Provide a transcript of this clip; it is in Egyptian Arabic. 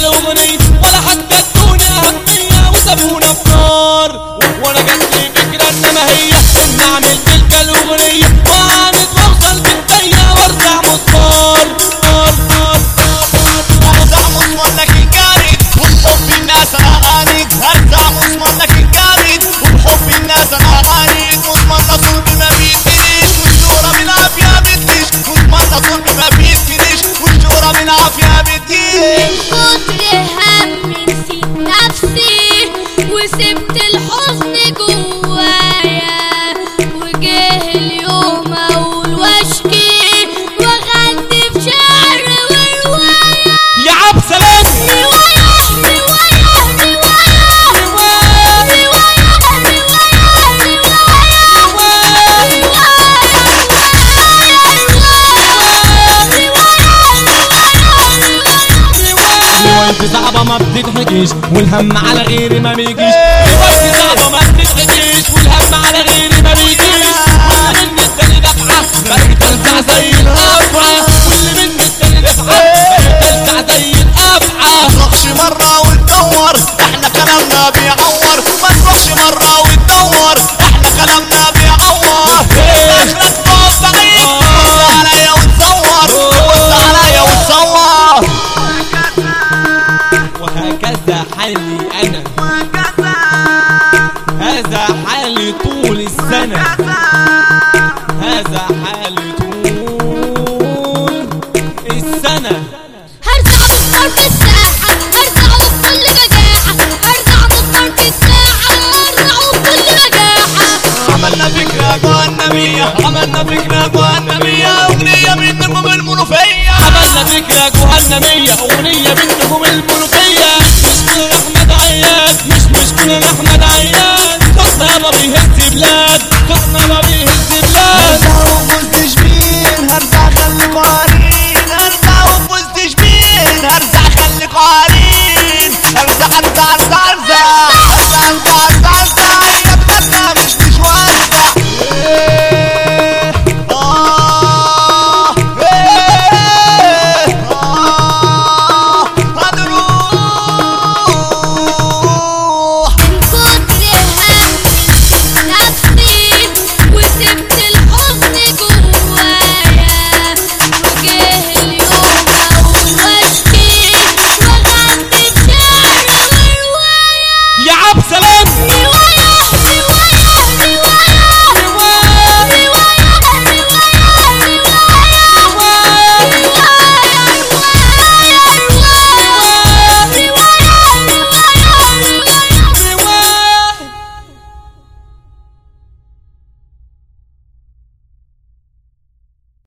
الاغنية ولا حتى ادونا اهمية وسابونا بنار وانا جات لي فكرة انما هي ان اعمل تلك الاغنية واعند واوصل بالدنيا وارجع مضطر نار نار ارجع مصمر لك الجامد وبحب الناس انا غاني ارجع مصمر لك الجامد وبحب الناس انا غاني مصمر لصلب ما بيتنيش والشهرة بالعافية بتجيش مصمر لصلب ما بيتنيش والشهرة بالعافية بتجيش كتر هم نسيت نفسي وسبت الحزن جوايا وجه اليوم اقول واشكي واغني في شعر ورواية يا عب سلام رواية رواية رواية رواية رواية روايتي صعبة ما بتضحكيش والهم على غيري ما بيجيش روايتي صعبة ما بتضحكيش والهم على غيري ما بيجيش واللي من التاني دفعة بقيت ارجع زي الافعى واللي من التاني دفعة بقيت ارجع زي الافعى تروحش مرة وتدور احنا كلامنا بيعور ما تروحش مرة وتدور احنا كلامنا بيعور اخرك بص بعيد بص عليا وتصور بص عليا وتصور وهكذا حالي انا هذا حالي طول السنة هذا حالي طول السنة هرجع مضطر في الساحة هرجع وبكل بجاحة هرجع مضطر في الساحة هرجع وبكل بجاحة عملنا فكرة جهنمية عملنا فكرة جهنمية أغنية من نجوم المنوفية عملنا فكرة جهنمية أغنية من نجوم المنوفية